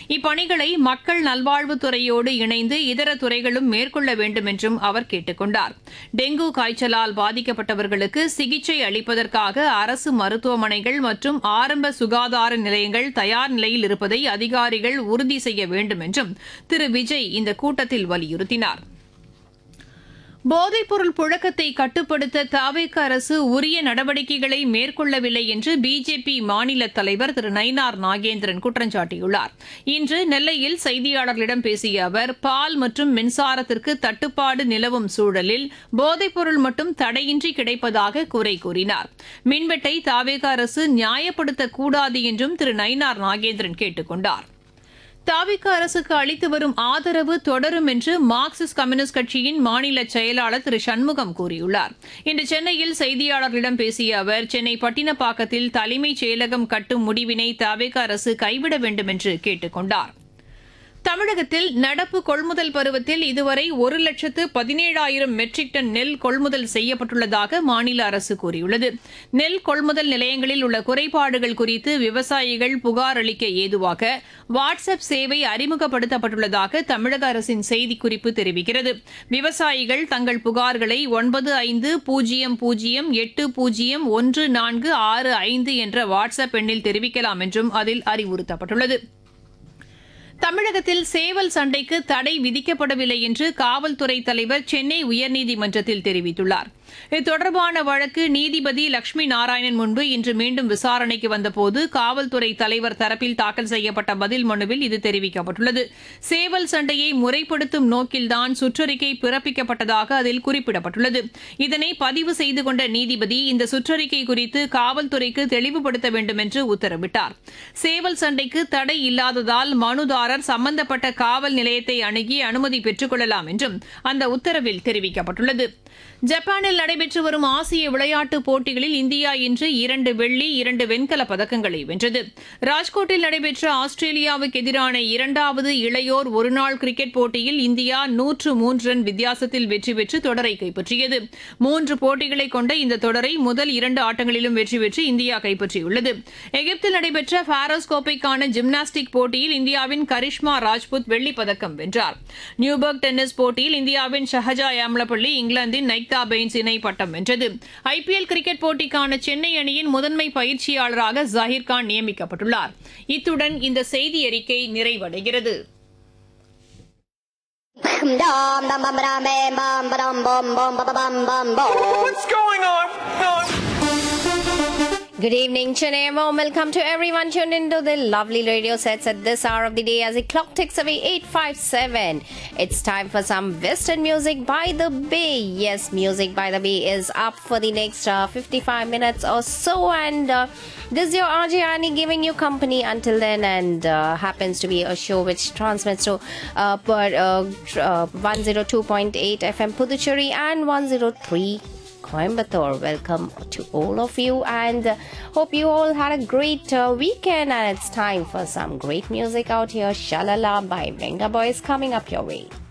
இப்பணிகளை மக்கள் நல்வாழ்வுத்துறையோடு இணைந்து இதர துறைகளும் மேற்கொள்ள வேண்டும் என்றும் அவர் கேட்டுக் கொண்டார் டெங்கு காய்ச்சலால் பாதிக்கப்பட்டவர்களுக்கு சிகிச்சை அளிப்பதற்காக அரசு மருத்துவமனைகள் மற்றும் ஆரம்ப சுகாதார நிலையங்கள் தயார் நிலையில் இருப்பதை அதிகாரிகள் உறுதி செய்ய வேண்டும் என்றும் திரு விஜய் இந்த கூட்டத்தில் வலியுறுத்தினார் போதைப்பொருள் புழக்கத்தை கட்டுப்படுத்த தாவேக அரசு உரிய நடவடிக்கைகளை மேற்கொள்ளவில்லை என்று பிஜேபி மாநில தலைவர் திரு நயினார் நாகேந்திரன் குற்றம் சாட்டியுள்ளார் இன்று நெல்லையில் செய்தியாளர்களிடம் பேசிய அவர் பால் மற்றும் மின்சாரத்திற்கு தட்டுப்பாடு நிலவும் சூழலில் போதைப்பொருள் மட்டும் தடையின்றி கிடைப்பதாக குறை கூறினார் மின்வெட்டை தாவேக அரசு நியாயப்படுத்தக்கூடாது என்றும் திரு நயினார் நாகேந்திரன் கேட்டுக் கொண்டார் தாவிக அரசுக்கு அளித்து வரும் ஆதரவு தொடரும் என்று மார்க்சிஸ்ட் கம்யூனிஸ்ட் கட்சியின் மாநில செயலாளர் திரு சண்முகம் கூறியுள்ளார் இன்று சென்னையில் செய்தியாளர்களிடம் பேசிய அவர் சென்னை பட்டினப்பாக்கத்தில் தலைமைச் செயலகம் கட்டும் முடிவினை தாவேக அரசு கைவிட வேண்டும் என்று கேட்டுக் கொண்டார் தமிழகத்தில் நடப்பு கொள்முதல் பருவத்தில் இதுவரை ஒரு லட்சத்து பதினேழாயிரம் மெட்ரிக் டன் நெல் கொள்முதல் செய்யப்பட்டுள்ளதாக மாநில அரசு கூறியுள்ளது நெல் கொள்முதல் நிலையங்களில் உள்ள குறைபாடுகள் குறித்து விவசாயிகள் புகார் அளிக்க ஏதுவாக வாட்ஸ்அப் சேவை அறிமுகப்படுத்தப்பட்டுள்ளதாக தமிழக அரசின் செய்திக்குறிப்பு தெரிவிக்கிறது விவசாயிகள் தங்கள் புகார்களை ஒன்பது ஐந்து பூஜ்ஜியம் பூஜ்ஜியம் எட்டு பூஜ்ஜியம் ஒன்று நான்கு ஆறு ஐந்து என்ற வாட்ஸ்அப் எண்ணில் தெரிவிக்கலாம் என்றும் அதில் அறிவுறுத்தப்பட்டுள்ளது தமிழகத்தில் சேவல் சண்டைக்கு தடை விதிக்கப்படவில்லை என்று காவல்துறை தலைவர் சென்னை உயர்நீதிமன்றத்தில் தெரிவித்துள்ளார் இது தொடர்பான வழக்கு நீதிபதி லட்சுமி நாராயணன் முன்பு இன்று மீண்டும் விசாரணைக்கு வந்தபோது காவல்துறை தலைவர் தரப்பில் தாக்கல் செய்யப்பட்ட பதில் மனுவில் இது தெரிவிக்கப்பட்டுள்ளது சேவல் சண்டையை முறைப்படுத்தும் நோக்கில்தான் சுற்றறிக்கை பிறப்பிக்கப்பட்டதாக அதில் குறிப்பிடப்பட்டுள்ளது இதனை பதிவு செய்து கொண்ட நீதிபதி இந்த சுற்றறிக்கை குறித்து காவல்துறைக்கு தெளிவுபடுத்த வேண்டும் என்று உத்தரவிட்டார் சேவல் சண்டைக்கு தடை இல்லாததால் மனுதாரர் சம்பந்தப்பட்ட காவல் நிலையத்தை அணுகி அனுமதி பெற்றுக் கொள்ளலாம் என்றும் அந்த உத்தரவில் தெரிவிக்கப்பட்டுள்ளது ஜப்பானில் நடைபெற்று வரும் ஆசிய விளையாட்டுப் போட்டிகளில் இந்தியா இன்று இரண்டு வெள்ளி இரண்டு வெண்கலப் பதக்கங்களை வென்றது ராஜ்கோட்டில் நடைபெற்ற ஆஸ்திரேலியாவுக்கு எதிரான இரண்டாவது இளையோர் ஒருநாள் கிரிக்கெட் போட்டியில் இந்தியா நூற்று மூன்று ரன் வித்தியாசத்தில் வெற்றி பெற்று தொடரை கைப்பற்றியது மூன்று போட்டிகளை கொண்ட இந்த தொடரை முதல் இரண்டு ஆட்டங்களிலும் வெற்றி பெற்று இந்தியா கைப்பற்றியுள்ளது எகிப்தில் நடைபெற்ற பாரஸ் கோப்பைக்கான ஜிம்னாஸ்டிக் போட்டியில் இந்தியாவின் கரிஷ்மா ராஜ்புத் வெள்ளிப் பதக்கம் வென்றார் நியூபர்க் டென்னிஸ் போட்டியில் இந்தியாவின் ஷஹஜா யாம்லப்பள்ளி இங்கிலாந்தின் நைக்தா பெயின்ஸ் இணை பட்டம் வென்றது ஐபிஎல் கிரிக்கெட் போட்டிக்கான சென்னை அணியின் முதன்மை பயிற்சியாளராக ஜாகிர் கான் நியமிக்கப்பட்டுள்ளார் இத்துடன் இந்த செய்தி அறிக்கை நிறைவடைகிறது Dum dum bum dum bam bum ba-dum bum bum ba ba bum bum bum. What's going on? Good evening, Chennai. and warm welcome to everyone tuned into the lovely radio sets at this hour of the day as the clock ticks away 857. It's time for some Western music by the Bay. Yes, music by the Bay is up for the next uh, 55 minutes or so, and uh, this is your RJ Annie giving you company until then, and uh, happens to be a show which transmits to uh, per, uh, tr- uh, 102.8 FM Puducherry and 103. Coimbatore. Welcome to all of you and uh, hope you all had a great uh, weekend and it's time for some great music out here. Shalala by Venga Boys coming up your way.